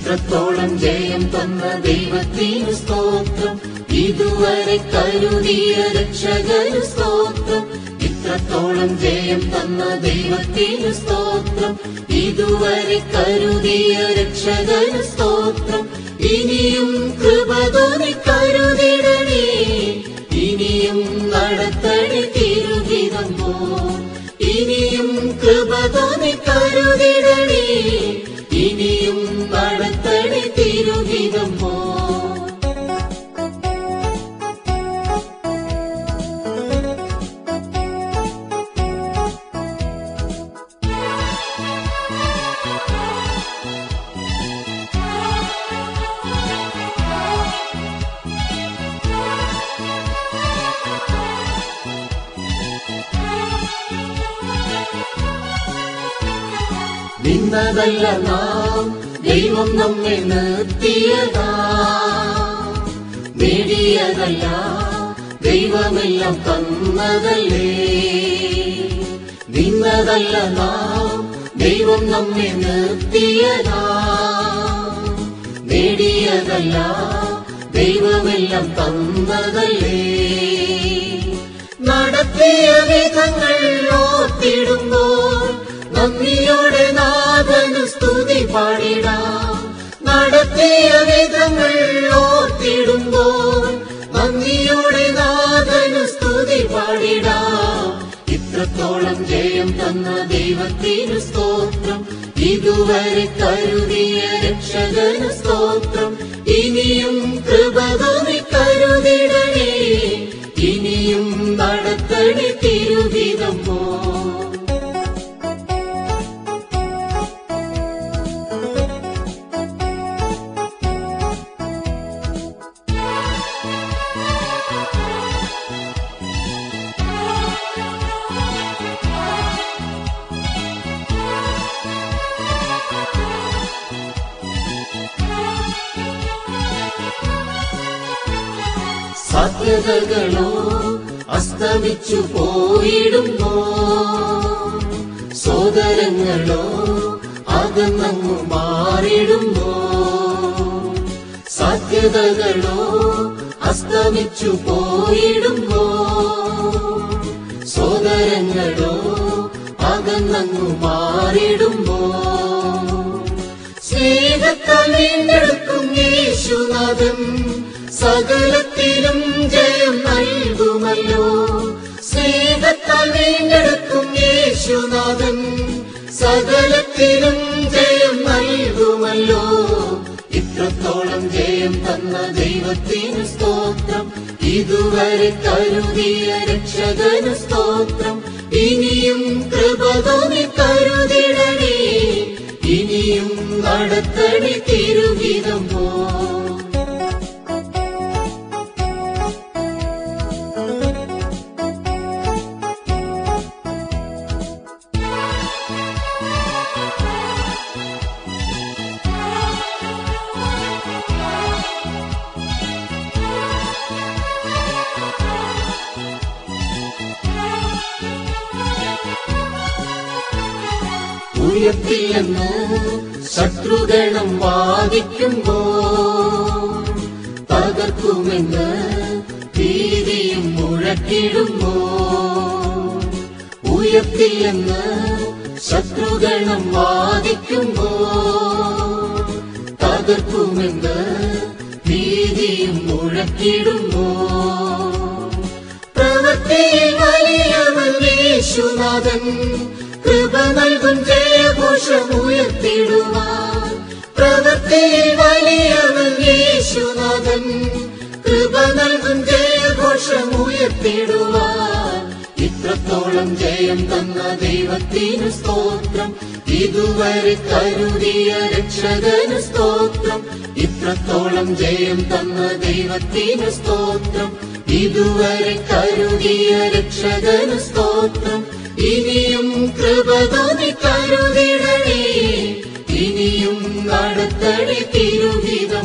ഇത്രത്തോളം ജയം തന്ന ദൈവത്തിന് സ്തോത്രം ഇതുവരെ കരുതിയ രക്ഷകന് സ്തോത്രം ഇത്രത്തോളം ജയം തന്ന ദൈവത്തിന് സ്തോത്രം ഇതുവരെ കരുതിയ രക്ഷകന് സ്തോത്രം ഇനിയും കൃപ തോന്നി കരുതിടണേ ഇനിയും നടത്തണി തിരുവിതം പോ ഇനിയും കൃപ തോന്നി കരുതിടണേ ഇനിയും നടത്തണി തിരുവിതം പോ നിന്നതല്ല നാം ദൈവം നമ്മെ നിർത്തിയതാ നേടിയതല്ല ദൈവമെല്ലാം തന്നതല്ലേ നിന്നതല്ല നാം ദൈവം നമ്മെ നിർത്തിയതാ നേടിയതല്ല ദൈവമെല്ലാം തന്നതല്ലേ നടത്തിയ വിധങ്ങൾ ഓർത്തിടുമ്പോൾ നന്ദിയോടെ നാഥന് സ്തുതി പാടിടാം നടത്തിയ വിധങ്ങൾ ഓർത്തിടുമ്പോൾ നന്ദിയോടെ നാഥന് സ്തുതി പാടിടാം ഇത്രത്തോളം ജയം തന്ന ദൈവത്തിന് സ്തോത്രം ഇതുവരെ കരുതിയ രക്ഷകന് സ്തോത്രം ഇനിയും കൃപ തോന്നി കരുതിടണേ ഇനിയും നടത്തണി തിരുവിതം പോ സാധ്യതകളോ അസ്തമിച്ചു പോയിടുമ്പോ സോദരങ്ങളോ അകന്നങ്ങു മാറിടുമ്പോ സാധ്യതകളോ അസ്തമിച്ചു പോയിടുമ്പോ സോദരങ്ങളോ അകന്നങ്ങു മാറിടുമ്പോ സ്നേഹത്താൽ വീണ്ടെടുക്കും യേശുനാഥൻ സകലത്തിലും ജയം നൽകുമല്ലോ സ്നേഹത്താൽ വീണ്ടെടുക്കും യേശുനാഥൻ സകലത്തിലും ജയം നൽകുമല്ലോ ഇത്രത്തോളം ജയം തന്ന ദൈവത്തിന് സ്തോത്രം ഇതുവരെ കരുതിയ രക്ഷകന് സ്തോത്രം ഇനിയും കൃപ തോന്നി കരുതിടണേ ഇനിയും നടത്തണി തിരുവിതം പോ ഉയർത്തിയെന്ന് ശത്രുഗണം വാദിക്കുമ്പോ തകർക്കുമെന്ന് ഭീതിയും മുഴക്കിടുമ്പോ ഉയർത്തിയെന്ന് ശത്രുഗണം വാദിക്കുമ്പോ തകർക്കുമെന്ന് ഭീതിയും മുഴക്കിടുമ്പോ പ്രവൃത്തിയിൽ വലിയവൻ യേശുനാഥൻ കൃപ നൽകും ജയഘോഷം ഉയർത്തിടുവാൻ പ്രവൃത്തിയിൽ വലിയവൻ യേശുനാഥൻ കൃപ നൽകും ജയഘോഷം ഉയർത്തിടുവാൻ ഇത്രത്തോളം ജയം തന്ന ദൈവത്തിന് സ്തോത്രം ഇതുവരെ കരുതിയ രക്ഷകന് സ്തോത്രം ഇത്രത്തോളം ജയം തന്ന ദൈവത്തിന് സ്തോത്രം ഇതുവരെ കരുതിയ രക്ഷകന് സ്തോത്രം ഇനിയും കൃപ തോന്നി കരുതിടണേ ഇനിയും നടത്തണി തിരുവിതം